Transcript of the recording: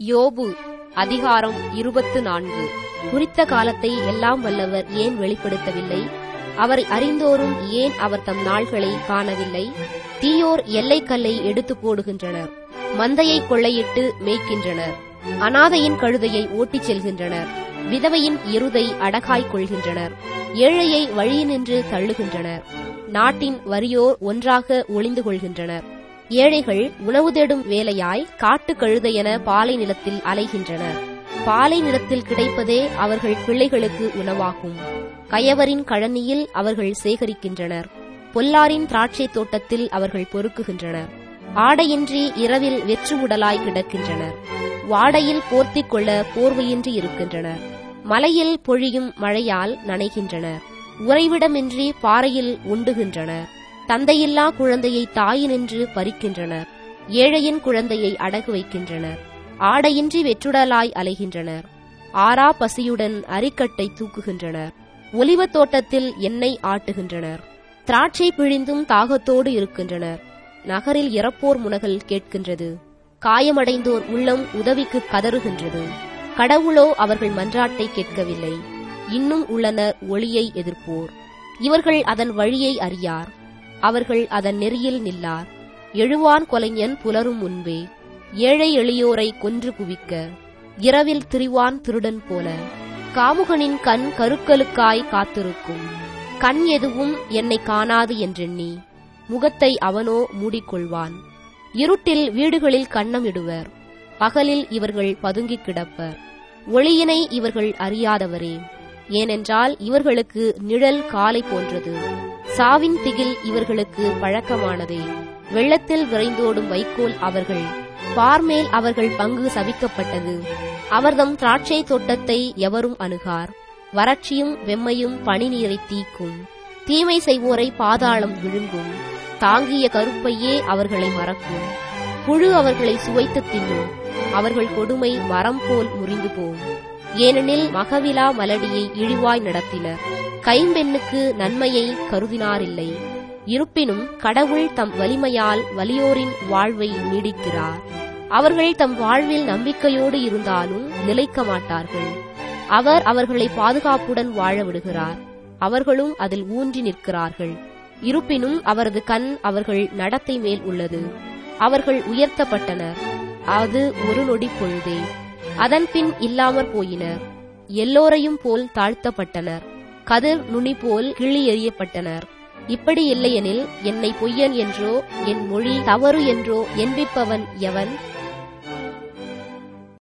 யோபு அதிகாரம் இருபத்து நான்கு குறித்த காலத்தை எல்லாம் வல்லவர் ஏன் வெளிப்படுத்தவில்லை அவரை அறிந்தோரும் ஏன் அவர் தம் நாள்களை காணவில்லை தீயோர் எல்லைக்கல்லை எடுத்து போடுகின்றனர் மந்தையை கொள்ளையிட்டு மேய்க்கின்றனர் அனாதையின் கழுதையை ஓட்டிச் செல்கின்றனர் விதவையின் எருதை அடகாய்க் கொள்கின்றனர் ஏழையை வழியினின்று தள்ளுகின்றனர் நாட்டின் வறியோர் ஒன்றாக ஒளிந்து கொள்கின்றனர் ஏழைகள் உணவு தேடும் வேலையாய் காட்டுக் கழுதையென பாலை நிலத்தில் அலைகின்றனர் பாலை நிலத்தில் கிடைப்பதே அவர்கள் பிள்ளைகளுக்கு உணவாகும் கயவரின் கழனியில் அவர்கள் சேகரிக்கின்றனர் பொல்லாரின் திராட்சை தோட்டத்தில் அவர்கள் பொறுக்குகின்றனர் ஆடையின்றி இரவில் வெற்று உடலாய் கிடக்கின்றனர் வாடையில் போர்த்திக் கொள்ள போர்வையின்றி இருக்கின்றனர் மலையில் பொழியும் மழையால் நனைகின்றனர் உறைவிடமின்றி பாறையில் உண்டுகின்றனர் தந்தையில்லா குழந்தையை தாயினின்று பறிக்கின்றனர் ஏழையின் குழந்தையை அடகு வைக்கின்றனர் ஆடையின்றி வெற்றுடலாய் அலைகின்றனர் ஆறா பசியுடன் அரிக்கட்டை தூக்குகின்றனர் ஒலிவத் தோட்டத்தில் எண்ணெய் ஆட்டுகின்றனர் திராட்சை பிழிந்தும் தாகத்தோடு இருக்கின்றனர் நகரில் இறப்போர் முனகல் கேட்கின்றது காயமடைந்தோர் உள்ளம் உதவிக்கு கதறுகின்றது கடவுளோ அவர்கள் மன்றாட்டை கேட்கவில்லை இன்னும் உள்ளனர் ஒளியை எதிர்ப்போர் இவர்கள் அதன் வழியை அறியார் அவர்கள் அதன் நெறியில் நில்லார் எழுவான் கொலைஞன் புலரும் முன்பே ஏழை எளியோரை கொன்று குவிக்க இரவில் திரிவான் திருடன் போல காமுகனின் கண் கருக்களுக்காய் காத்திருக்கும் கண் எதுவும் என்னை காணாது என்றெண்ணி முகத்தை அவனோ மூடிக்கொள்வான் இருட்டில் வீடுகளில் கண்ணமிடுவர் பகலில் இவர்கள் பதுங்கிக் கிடப்பர் ஒளியினை இவர்கள் அறியாதவரே ஏனென்றால் இவர்களுக்கு நிழல் காலை போன்றது சாவின் திகில் இவர்களுக்கு பழக்கமானதே வெள்ளத்தில் விரைந்தோடும் வைக்கோல் அவர்கள் பார்மேல் அவர்கள் பங்கு சபிக்கப்பட்டது அவர்தம் திராட்சை தோட்டத்தை எவரும் அணுகார் வறட்சியும் வெம்மையும் பனி நீரை தீக்கும் தீமை செய்வோரை பாதாளம் விழுங்கும் தாங்கிய கருப்பையே அவர்களை மறக்கும் புழு அவர்களை சுவைத்து தின்னும் அவர்கள் கொடுமை மரம் போல் முறிந்து போம் ஏனெனில் மகவிலா மலடியை இழிவாய் நடத்தினர் கைம்பெண்ணுக்கு நன்மையை கருதினாரில்லை இருப்பினும் கடவுள் தம் வலிமையால் வலியோரின் வாழ்வை நீடிக்கிறார் அவர்கள் தம் வாழ்வில் நம்பிக்கையோடு இருந்தாலும் நிலைக்க மாட்டார்கள் அவர் அவர்களை பாதுகாப்புடன் வாழ விடுகிறார் அவர்களும் அதில் ஊன்றி நிற்கிறார்கள் இருப்பினும் அவரது கண் அவர்கள் நடத்தை மேல் உள்ளது அவர்கள் உயர்த்தப்பட்டனர் அது ஒரு நொடி பொழுதே அதன்பின் இல்லாமற் போயினர் எல்லோரையும் போல் தாழ்த்தப்பட்டனர் கதிர் நுனி போல் கிள்ளி எறியப்பட்டனர் இப்படி இல்லையெனில் என்னை பொய்யன் என்றோ என் மொழி தவறு என்றோ என்பிப்பவன் எவன்